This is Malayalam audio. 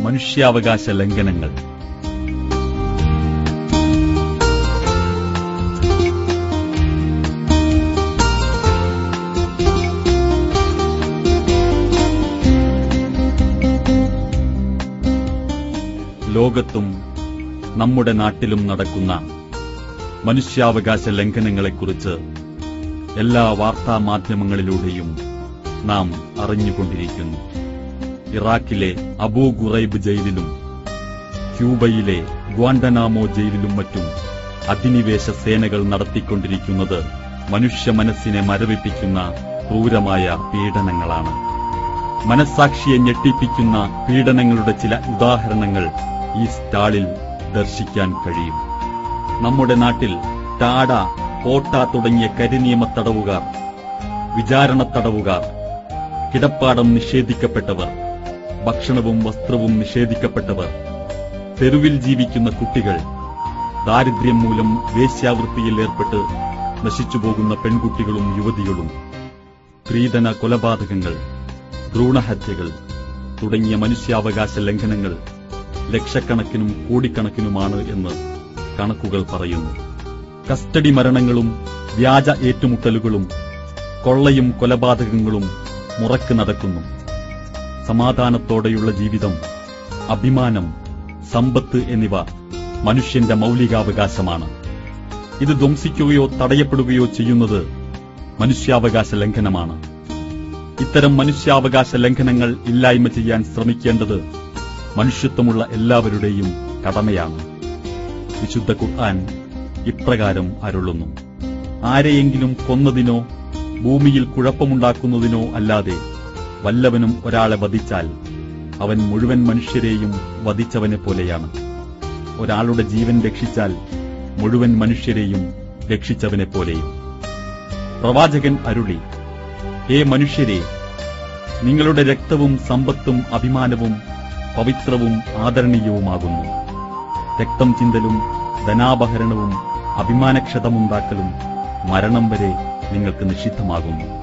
മനുഷ്യാവകാശ ലംഘനങ്ങൾ ലോകത്തും നമ്മുടെ നാട്ടിലും നടക്കുന്ന മനുഷ്യാവകാശ ലംഘനങ്ങളെക്കുറിച്ച് എല്ലാ വാർത്താ മാധ്യമങ്ങളിലൂടെയും നാം അറിഞ്ഞുകൊണ്ടിരിക്കുന്നു ഇറാഖിലെ അബൂ ഖുറൈബ് ജയിലിലും ക്യൂബയിലെ ഗ്വാണ്ടനാമോ ജയിലിലും മറ്റും അധിനിവേശ സേനകൾ നടത്തിക്കൊണ്ടിരിക്കുന്നത് മനുഷ്യ മനസ്സിനെ മരവിപ്പിക്കുന്ന ക്രൂരമായ പീഡനങ്ങളാണ് മനസ്സാക്ഷിയെ ഞെട്ടിപ്പിക്കുന്ന പീഡനങ്ങളുടെ ചില ഉദാഹരണങ്ങൾ ഈ സ്റ്റാളിൽ ദർശിക്കാൻ കഴിയും നമ്മുടെ നാട്ടിൽ ടാഡ കോട്ട തുടങ്ങിയ കരിനിയമ തടവുകാർ വിചാരണ തടവുകാർ കിടപ്പാടം നിഷേധിക്കപ്പെട്ടവർ ഭക്ഷണവും വസ്ത്രവും നിഷേധിക്കപ്പെട്ടവർ തെരുവിൽ ജീവിക്കുന്ന കുട്ടികൾ ദാരിദ്ര്യം മൂലം വേശ്യാവൃത്തിയിൽ ഏർപ്പെട്ട് നശിച്ചുപോകുന്ന പെൺകുട്ടികളും യുവതികളും സ്ത്രീധന കൊലപാതകങ്ങൾ ഭ്രൂണഹത്യകൾ തുടങ്ങിയ മനുഷ്യാവകാശ ലംഘനങ്ങൾ ലക്ഷക്കണക്കിനും കോടിക്കണക്കിനുമാണ് എന്ന് കണക്കുകൾ പറയുന്നു കസ്റ്റഡി മരണങ്ങളും വ്യാജ ഏറ്റുമുട്ടലുകളും കൊള്ളയും കൊലപാതകങ്ങളും മുറക്ക് നടക്കുന്നു സമാധാനത്തോടെയുള്ള ജീവിതം അഭിമാനം സമ്പത്ത് എന്നിവ മനുഷ്യന്റെ മൗലികാവകാശമാണ് ഇത് ധ്വംസിക്കുകയോ തടയപ്പെടുകയോ ചെയ്യുന്നത് മനുഷ്യാവകാശ ലംഘനമാണ് ഇത്തരം മനുഷ്യാവകാശ ലംഘനങ്ങൾ ഇല്ലായ്മ ചെയ്യാൻ ശ്രമിക്കേണ്ടത് മനുഷ്യത്വമുള്ള എല്ലാവരുടെയും കടമയാണ് വിശുദ്ധ ഖുർആൻ ഇപ്രകാരം അരുളുന്നു ആരെയെങ്കിലും കൊന്നതിനോ ഭൂമിയിൽ കുഴപ്പമുണ്ടാക്കുന്നതിനോ അല്ലാതെ വല്ലവനും ഒരാളെ വധിച്ചാൽ അവൻ മുഴുവൻ മനുഷ്യരെയും വധിച്ചവനെ പോലെയാണ് ഒരാളുടെ ജീവൻ രക്ഷിച്ചാൽ മുഴുവൻ മനുഷ്യരെയും രക്ഷിച്ചവനെ പോലെയും പ്രവാചകൻ അരുളി ഹേ മനുഷ്യരെ നിങ്ങളുടെ രക്തവും സമ്പത്തും അഭിമാനവും പവിത്രവും ആദരണീയവുമാകുന്നു രക്തം ചിന്തലും ധനാപഹരണവും അഭിമാനക്ഷതമുണ്ടാക്കലും മരണം വരെ നിങ്ങൾക്ക് നിഷിദ്ധമാകുന്നു